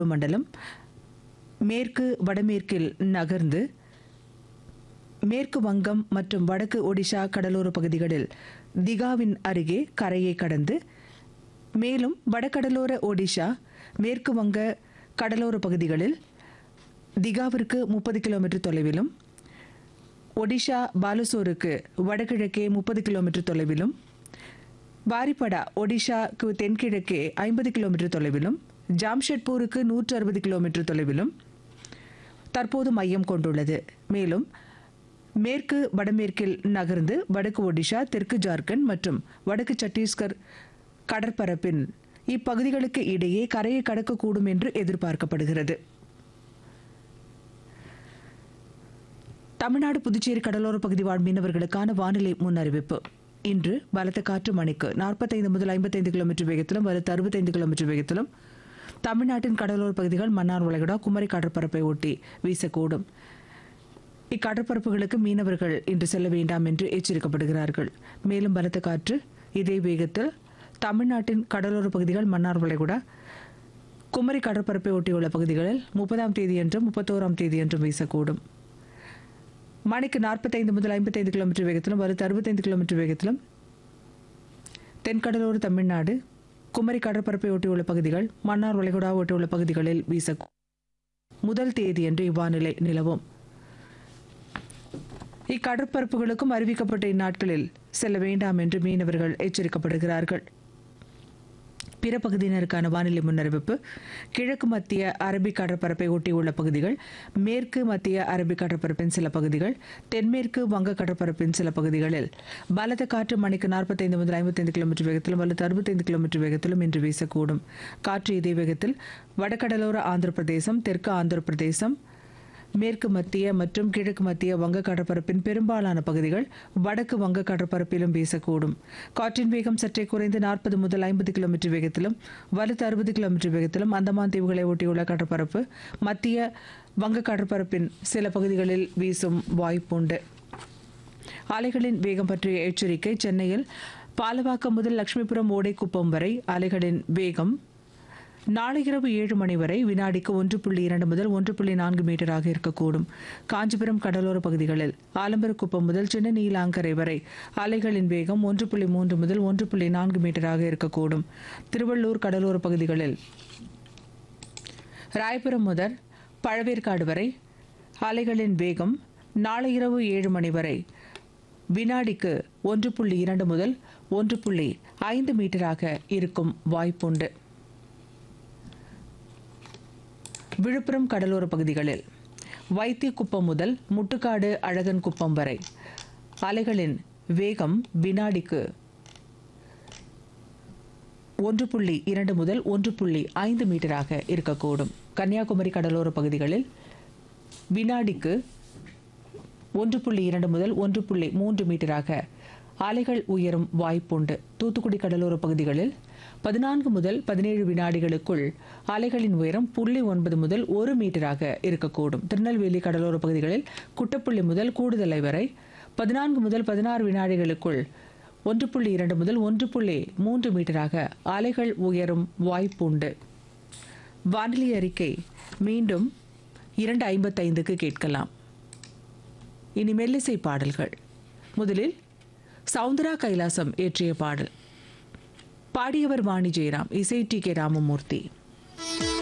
மண்டலம் மேற்கு வடமேற்கில் நகர்ந்து மேற்கு வங்கம் மற்றும் வடக்கு ஒடிஷா கடலோர பகுதிகளில் திகாவின் அருகே கரையை கடந்து மேலும் வடகடலோர ஒடிஷா மேற்கு வங்க கடலோர பகுதிகளில் திகாவிற்கு முப்பது கிலோமீட்டர் தொலைவிலும் ஒடிஷா பாலுசோருக்கு வடகிழக்கே முப்பது கிலோமீட்டர் தொலைவிலும் பாரிபடா ஒடிஷாக்கு தென்கிழக்கே ஐம்பது கிலோமீட்டர் தொலைவிலும் ஜாம்ஷெட்பூருக்கு நூற்று அறுபது கிலோமீட்டர் தொலைவிலும் தற்போது மையம் கொண்டுள்ளது மேலும் மேற்கு வடமேற்கில் நகர்ந்து வடக்கு ஒடிஷா தெற்கு ஜார்க்கண்ட் மற்றும் வடக்கு சத்தீஸ்கர் கடற்பரப்பின் இப்பகுதிகளுக்கு இடையே கரையை கடக்கக்கூடும் என்று எதிர்பார்க்கப்படுகிறது தமிழ்நாடு புதுச்சேரி கடலோர பகுதி வாழ் மீனவர்களுக்கான வானிலை முன்னறிவிப்பு இன்று பலத்த காற்று மணிக்கு நாற்பத்தைந்து முதல் ஐம்பத்தைந்து கிலோமீட்டர் வேகத்திலும் வலுத்த அறுபத்தைந்து கிலோமீட்டர் வேகத்திலும் தமிழ்நாட்டின் கடலோர பகுதிகள் மன்னார் வளைகுடா குமரி கடற்பரப்பை ஒட்டி வீசக்கூடும் இக்கடற்பரப்புகளுக்கு மீனவர்கள் இன்று செல்ல வேண்டாம் என்று எச்சரிக்கப்படுகிறார்கள் மேலும் பலத்த காற்று இதே வேகத்தில் தமிழ்நாட்டின் கடலோர பகுதிகள் மன்னார் வளைகுடா குமரி கடற்பரப்பை ஒட்டியுள்ள பகுதிகளில் முப்பதாம் தேதியன்றும் முப்பத்தோராம் தேதியன்றும் வீசக்கூடும் மணிக்கு நாற்பத்தைந்து முதல் ஐம்பத்தைந்து கிலோமீட்டர் வேகத்திலும் வலுத்து அறுபத்தைந்து கிலோமீட்டர் வேகத்திலும் தென்கடலோர தமிழ்நாடு குமரி கடற்பரப்பை ஒட்டியுள்ள பகுதிகள் மன்னார் வளைகுடா ஒட்டியுள்ள பகுதிகளில் வீச முதல் தேதியன்று இவ்வாநிலை நிலவும் இக்கடற்பரப்புகளுக்கும் அறிவிக்கப்பட்ட இந்நாட்களில் செல்ல வேண்டாம் என்று மீனவர்கள் எச்சரிக்கப்படுகிறார்கள் பிற பகுதியினருக்கான வானிலை முன்னறிவிப்பு கிழக்கு மத்திய அரபிக் கடற்பரப்பை ஒட்டியுள்ள பகுதிகள் மேற்கு மத்திய அரபிக் கடற்பரப்பின் சில பகுதிகள் தென்மேற்கு வங்க கடற்பரப்பின் சில பகுதிகளில் பலத்த காற்று மணிக்கு நாற்பத்தைந்து முதல் ஐம்பத்தைந்து கிலோமீட்டர் வேகத்திலும் அல்லது அறுபத்தைந்து கிலோமீட்டர் வேகத்திலும் இன்று வீசக்கூடும் காற்று இதே வேகத்தில் வடகடலோர ஆந்திர பிரதேசம் தெற்கு ஆந்திர பிரதேசம் மேற்கு மத்திய மற்றும் கிழக்கு மத்திய வங்க கடற்பரப்பின் பெரும்பாலான பகுதிகள் வடக்கு வங்க கடற்பரப்பிலும் வீசக்கூடும் காற்றின் வேகம் சற்றே குறைந்து நாற்பது முதல் ஐம்பது கிலோமீட்டர் வேகத்திலும் வலுத்து அறுபது கிலோமீட்டர் வேகத்திலும் அந்தமான் தீவுகளை ஒட்டியுள்ள கடற்பரப்பு மத்திய வங்க கடற்பரப்பின் சில பகுதிகளில் வீசும் வாய்ப்புண்டு அலைகளின் வேகம் பற்றிய எச்சரிக்கை சென்னையில் பாலவாக்கம் முதல் லட்சுமிபுரம் ஓடைக்குப்பம் வரை அலைகளின் வேகம் நாளை இரவு ஏழு மணி வரை வினாடிக்கு ஒன்று புள்ளி இரண்டு முதல் ஒன்று புள்ளி நான்கு மீட்டராக இருக்கக்கூடும் காஞ்சிபுரம் கடலோர பகுதிகளில் ஆலம்பரக்குப்பம் முதல் சின்ன நீலாங்கரை வரை அலைகளின் வேகம் ஒன்று புள்ளி மூன்று முதல் ஒன்று புள்ளி நான்கு மீட்டராக இருக்கக்கூடும் திருவள்ளூர் கடலோர பகுதிகளில் ராயபுரம் முதல் பழவேற்காடு வரை அலைகளின் வேகம் நாளை இரவு ஏழு மணி வரை வினாடிக்கு ஒன்று புள்ளி இரண்டு முதல் ஒன்று புள்ளி ஐந்து மீட்டராக இருக்கும் வாய்ப்புண்டு விழுப்புரம் கடலோர பகுதிகளில் வைத்தியக்குப்பம் முதல் முட்டுக்காடு அழகன் குப்பம் வரை அலைகளின் வேகம் வினாடிக்கு ஒன்று புள்ளி இரண்டு முதல் ஒன்று புள்ளி ஐந்து மீட்டராக இருக்கக்கூடும் கன்னியாகுமரி கடலோர பகுதிகளில் வினாடிக்கு ஒன்று புள்ளி இரண்டு முதல் ஒன்று புள்ளி மூன்று மீட்டராக அலைகள் உயரும் வாய்ப்புண்டு தூத்துக்குடி கடலோர பகுதிகளில் பதினான்கு முதல் பதினேழு வினாடிகளுக்குள் அலைகளின் உயரம் புள்ளி ஒன்பது முதல் ஒரு மீட்டராக இருக்கக்கூடும் திருநெல்வேலி கடலோர பகுதிகளில் குட்டப்புள்ளி முதல் கூடுதலை வரை பதினான்கு முதல் பதினாறு வினாடிகளுக்குள் ஒன்று புள்ளி இரண்டு முதல் ஒன்று புள்ளி மூன்று மீட்டராக அலைகள் உயரும் வாய்ப்புண்டு வானிலை அறிக்கை மீண்டும் இரண்டு ஐம்பத்தைந்துக்கு கேட்கலாம் இனி மெல்லிசை பாடல்கள் முதலில் சவுந்தரா கைலாசம் இயற்றிய பாடல் பாடியவர் வாணி ஜெயராம் இசை டி கே ராமமூர்த்தி